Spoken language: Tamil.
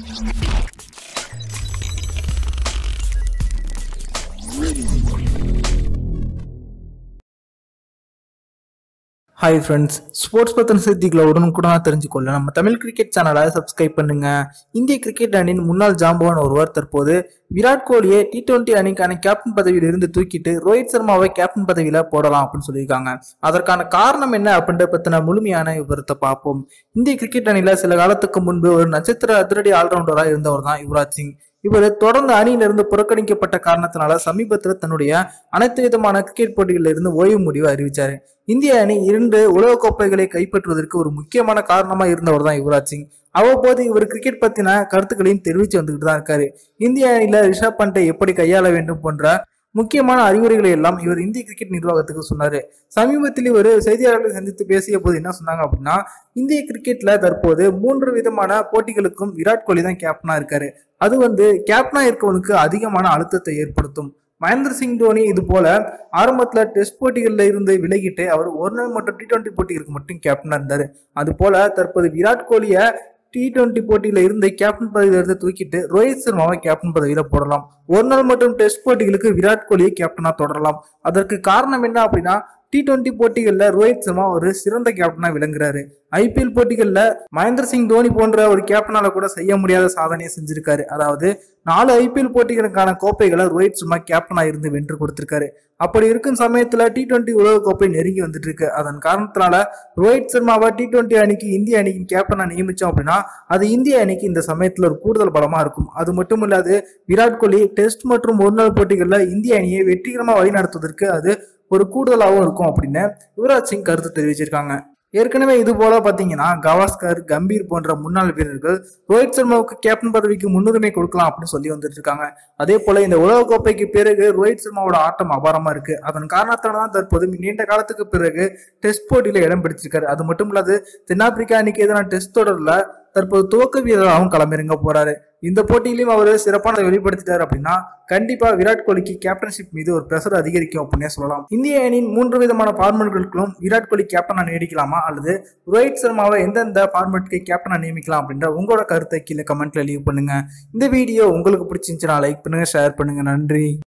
ஹாய் ஃப்ரெண்ட்ஸ் ஸ்போர்ட்ஸ் பத்தின செய்திகளை உடனுக்குடனா தெரிஞ்சுக்கொள்ள நம்ம தமிழ் கிரிக்கெட் சேனலை சப்ஸ்கிரைப் பண்ணுங்க இந்திய கிரிக்கெட் அணியின் முன்னாள் ஜாம்பவான் ஒருவர் தற்போது விராட் கோலியை டி டுவெண்ட்டி அணிக்கான கேப்டன் பதவியில் இருந்து தூக்கிட்டு ரோஹித் சர்மாவை கேப்டன் பதவியில போடலாம் அப்படின்னு சொல்லியிருக்காங்க அதற்கான காரணம் என்ன அப்படின்ற பத்தின முழுமையான விவரத்தை பார்ப்போம் இந்திய கிரிக்கெட் அணியில சில காலத்துக்கு முன்பு ஒரு நட்சத்திர அதிரடி ஆல்ரவுண்டரா இருந்தவர் தான் யுவராஜ் சிங் இவர் தொடர்ந்து அணியிலிருந்து புறக்கணிக்கப்பட்ட காரணத்தினால சமீபத்தில் தன்னுடைய அனைத்து விதமான கிரிக்கெட் போட்டிகளில் இருந்து ஓய்வு முடிவை அறிவிச்சாரு இந்திய அணி இரண்டு உலகக் கோப்பைகளை கைப்பற்றுவதற்கு ஒரு முக்கியமான காரணமா இருந்தவர் தான் யுவராஜ் சிங் அவ்வப்போது இவர் கிரிக்கெட் பத்தின கருத்துக்களையும் தெரிவித்து வந்துகிட்டு தான் இருக்காரு இந்திய அணியில ரிஷப் பண்டை எப்படி கையாள வேண்டும் போன்ற முக்கியமான அறிவுரைகளை எல்லாம் இவர் இந்திய கிரிக்கெட் நிர்வாகத்துக்கு சொன்னாரு சமீபத்தில் இவர் செய்தியாளர்களை சந்தித்து பேசிய போது என்ன சொன்னாங்க அப்படின்னா இந்திய கிரிக்கெட்ல தற்போது மூன்று விதமான போட்டிகளுக்கும் விராட் கோலி தான் கேப்டனா இருக்காரு அது வந்து கேப்டனா இருக்கவனுக்கு அதிகமான அழுத்தத்தை ஏற்படுத்தும் மகேந்திர சிங் தோனி இது போல ஆரம்பத்துல டெஸ்ட் போட்டிகள்ல இருந்து விலகிட்டு அவர் ஒரு நாள் மற்றும் டி டுவெண்ட்டி போட்டிகளுக்கு மட்டும் கேப்டனா இருந்தாரு அது போல தற்போது விராட் கோலியை டி டுவெண்ட்டி போட்டியில இருந்து கேப்டன் பதவியில இருந்து தூக்கிட்டு ரோஹித் சர்மாவை கேப்டன் பதவியில போடலாம் ஒரு நாள் மற்றும் டெஸ்ட் போட்டிகளுக்கு விராட் கோலியை கேப்டனா தொடரலாம் அதற்கு காரணம் என்ன அப்படின்னா டி டுவெண்ட்டி போட்டிகளில் ரோஹித் சர்மா ஒரு சிறந்த கேப்டனா விளங்குறாரு ஐபிஎல் போட்டிகளில் மகேந்திர சிங் தோனி போன்ற ஒரு கேப்டனால கூட செய்ய முடியாத சாதனையை செஞ்சிருக்காரு அதாவது நாலு ஐபிஎல் போட்டிகளுக்கான கோப்பைகளை ரோஹித் சர்மா கேப்டனா இருந்து வென்று கொடுத்திருக்காரு அப்படி இருக்கும் சமயத்துல டி டுவெண்ட்டி உலக கோப்பை நெருங்கி வந்துட்டு இருக்கு அதன் காரணத்தினால ரோஹித் சர்மாவை டி டுவெண்ட்டி அணிக்கு இந்திய அணிக்கு கேப்டனா நியமிச்சோம் அப்படின்னா அது இந்திய அணிக்கு இந்த சமயத்துல ஒரு கூடுதல் பலமா இருக்கும் அது மட்டும் இல்லாது விராட் கோலி டெஸ்ட் மற்றும் ஒருநாள் போட்டிகளில் இந்திய அணியை வெற்றிகரமா வழிநடத்துவதற்கு அது ஒரு கூடுதலாகவும் இருக்கும் அப்படின்னு யுவராஜ் சிங் கருத்து தெரிவிச்சிருக்காங்க ஏற்கனவே இது போல பாத்தீங்கன்னா கவாஸ்கர் கம்பீர் போன்ற முன்னாள் வீரர்கள் ரோஹித் சர்மாவுக்கு கேப்டன் பதவிக்கு முன்னுரிமை கொடுக்கலாம் அப்படின்னு சொல்லி வந்துட்டு இருக்காங்க அதே போல இந்த உலக கோப்பைக்கு பிறகு ரோஹித் சர்மாவோட ஆட்டம் அபாரமா இருக்கு அதன் காரணத்தால தான் தற்போது நீண்ட காலத்துக்கு பிறகு டெஸ்ட் போட்டியில இடம் பிடிச்சிருக்காரு அது மட்டும் இல்லாது தென்னாப்பிரிக்கா அன்னைக்கு எதிரான டெஸ்ட் தொடர்ல தற்போது துவக்க வீரராகவும் களமிறங்க போறாரு இந்த போட்டியிலையும் அவர் சிறப்பானதை வெளிப்படுத்திட்டாரு அப்படின்னா கண்டிப்பா விராட் கோலிக்கு கேப்டன்ஷிப் மீது ஒரு பிரஷர் அதிகரிக்கும் அப்படின்னே சொல்லலாம் இந்திய அணியின் மூன்று விதமான ஃபார்மெட்டுகளுக்கும் விராட் கோலி கேப்டனா நீடிக்கலாமா அல்லது ரோஹித் சர்மாவை எந்தெந்த ஃபார்மெட்டுக்கு கேப்டனா நியமிக்கலாம் அப்படின்ற உங்களோட கருத்தை கீழே கமெண்ட்ல லீவ் பண்ணுங்க இந்த வீடியோ உங்களுக்கு பிடிச்சிருந்துச்சுன்னா லைக் பண்ணுங்க ஷேர் பண்ணுங்க நன்றி